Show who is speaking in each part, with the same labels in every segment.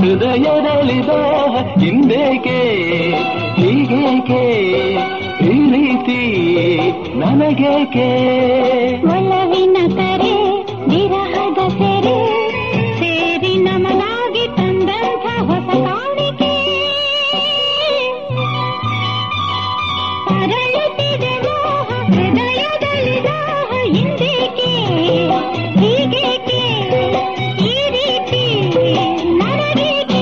Speaker 1: ಹೃದಯದಲ್ಲಿ ದಾಹ ಹಿಂದೇಕೆ ಹೀಗೇಕೆ ಈ ರೀತಿ ನನಗೇಕೆ
Speaker 2: ಒಲವಿನ ಕರೆ ವಿರಹದ ಸೆರೆ ಸೇರಿ ನಮಗಾಗಿ ತಂದಂಥ ಹೊಸ ಕಾಣಿಕೆ ಅರಳುತ್ತಿದೆ ಮೋಹ ಹೃದಯದಲ್ಲಿ ದಾಹ ಹಿಂದೇಕೆ ಹೀಗೇಕೆ ಈ ರೀತಿ ನನಗೇಕೆ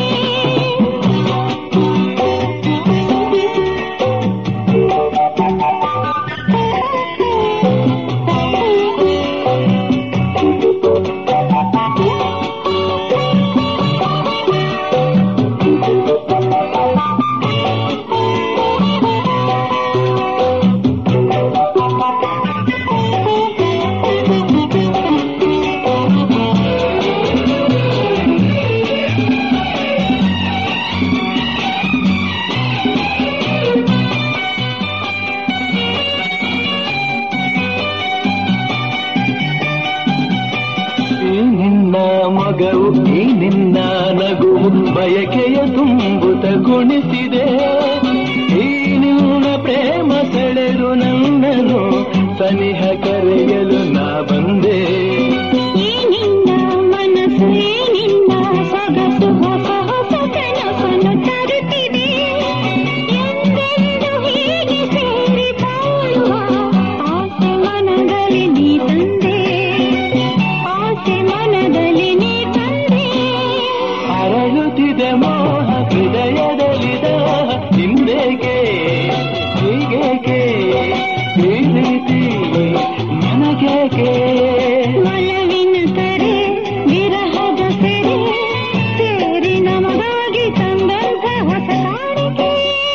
Speaker 1: ಈ ನಿನ್ನ ಮಗವು ಈ ನಿನ್ನ ನಗುವು ಬಯಕೆಯ ತುಂಬುತ ಕುಣಿಸಿದೆ ಈ ನಿನ್ನ ಪ್ರೇಮ ಸೆಳೆದು ನನ್ನನು ಸನಿಹ ಕರೆಯಲು ನಾ ಬಂದೆ
Speaker 2: ಈ ನಿನ್ನ ಮನಸ್ಸು ಈ ನಿನ್ನ ಸೊಗಸು ಹೊಸ ಹೊಸ ಕನಸನ್ನು ತರುತ್ತಿದೆ ಎಂದೆಂದು ಹೀಗೆ ಸೇರಿ ಬಾಳುವ ಆಸೆ ಮನದಲ್ಲಿ ನೀ ತಂದೆ ಆಸೆ ಮನದಲ್ಲಿ ನೀ ತಂದೆ
Speaker 1: ಅರಳುತ್ತಿದೆ ಮೋಹ ಹೃದಯದಲ್ಲಿ ದಾಹ ಹಿಂದೇಕೆ ಹೀಗೇಕೆ ಈ ರೀತಿ ನನಗೇಕೆ
Speaker 2: ಒಲವಿನ ಕರೆ ವಿರಹದ ಸೆರೆ ಸೇರಿ ನಮಗಾಗಿ ತಂದಂಥ ಹೊಸ ಕಾಣಿಕೆ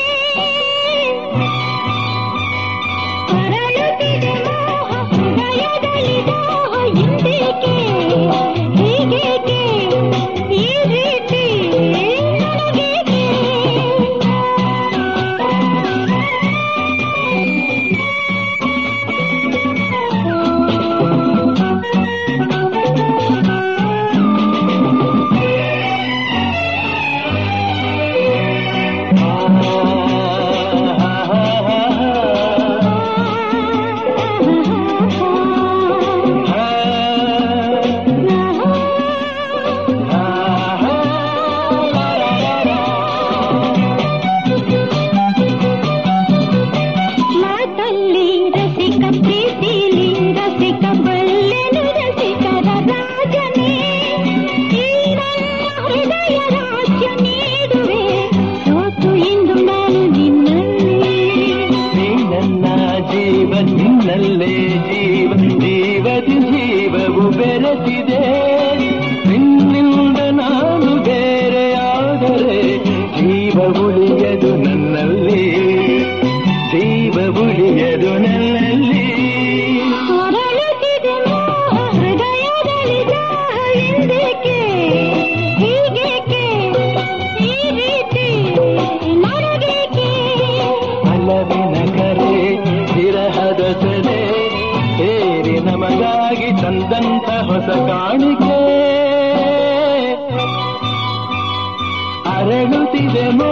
Speaker 2: ಅರಳುತ್ತಿದೆ ಮೋಹ ಹೃದಯದಲ್ಲಿ ದಾಹ ಹಿಂದೇಕೆ ಹೀಗೇಕೆ ಈ ರೀತಿ ನನಗೇಕೆ ಮಾತಲ್ಲಿ ರಸಿಕ ಪ್ರೀತಿಲಿ ರಸಿಕ ಬಲ್ಲೆನು ರಸಿಕರ ರಾಜನೇ ಈ ನನ್ನ ಹೃದಯ ರಾಜ್ಯ ನೀಡುವೆ ಸೋತು ಇಂದು ನಾನು ನಿನ್ನಲ್ಲಿ
Speaker 1: ನೀ ನನ್ನ ಜೀವ ನಿನ್ನಲ್ಲೇ ಜೀವ ಜೀವದಿ ಜೀವವು ಬೆರೆತಿದೆ ನಿನ್ನಿಂದ ನಾನು ಬೇರೆಯಾದರೆ ಜೀವ ಉಳಿಯದು ನನ್ನಲ್ಲಿ ಜೀವ ಉಳಿಯದು ನನ್ನಲ್ಲಿ
Speaker 2: ಹೊರಳುತ್ತಿದೆ ಮೋಹ ಹೃದಯದಲ್ಲಿ ದಾಹ ಎಂದೇಕೆ ಹೀಗೇಕೆ ಈ ರೀತಿ ನನಗೇಕೆ
Speaker 1: ಅಲವಿನ ಕರೆ ವಿರಹದ ಸೆಲೆ ಸೇರಿ ನಮಗಾಗಿ ತಂದಂತ ಹೊಸ ಕಾಣಿಕೆ ಅರಳುತ್ತಿದೆ ಮೋ